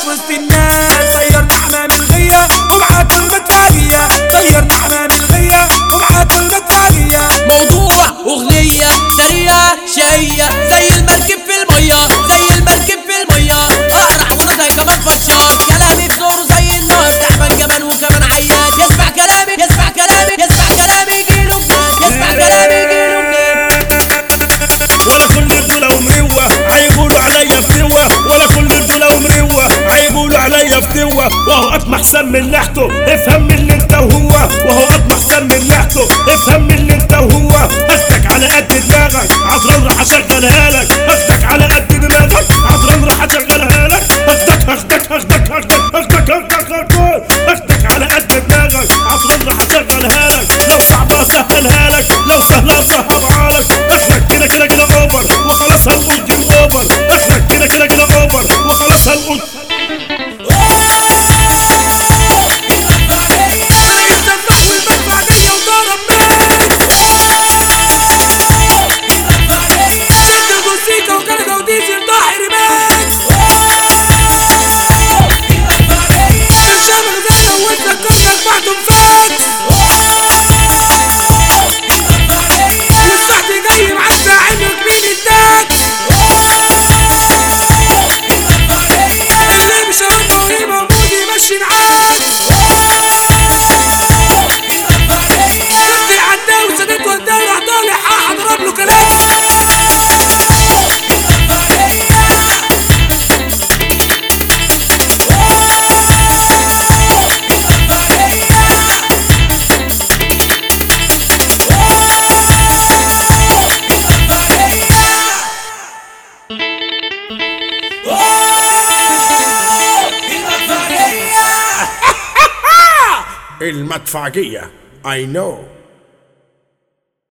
وسط الناس غيرنا حمام الغية ومعاك المدفعية غيرنا حمام الغية ومعاك المدفعية موضوع اغنية سريعة شقية زي المركب في المية زي المركب في المية اقرع وصوتها كمان فشار كلامي بصوته زي النار تعبان كمان وكمان عيان يسمع كلامي يسمع كلامي يسمع كلامي يجيله جنان يسمع كلامي يجيله جنان ولا كل الدولة ومروة عيقولوا عليا فتوة ولا كل الدولة ومروة عيقولوا عليا فتوة وهو اطمح سم من ناحته افهم من اللي انت وهو وهو اطمح سم من ناحته افهم من اللي انت وهو اخدك على قد دماغك عطران راح اشغلها لك اخدك على قد دماغك عطران راح اشغلها لك اخدك اخدك اخدك اخدك اخدك اخدك اخدك اخدك على قد دماغك عطران راح اشغلها لك لو صعبة اسهلها لك لو سهلة اصعبها لك اخدك كده كده كده اوفر وخلاص هنقول جيم اوفر اخدك كده كده كده اوفر وخلاص هنقول غير دفع والمدفع دي وضرب ميت شد الموسيقى وكندا وديزل ضاحي ريماكس الشامل غزالة واتذكرنا بعدهم فاكس والسحت جاي مع الساعين وكمين التاكس اللي مش هرد وريه موجود يمشي العكس سد العداوي سدد وداوي راح طالع هضرب له كلام المدفعجية I know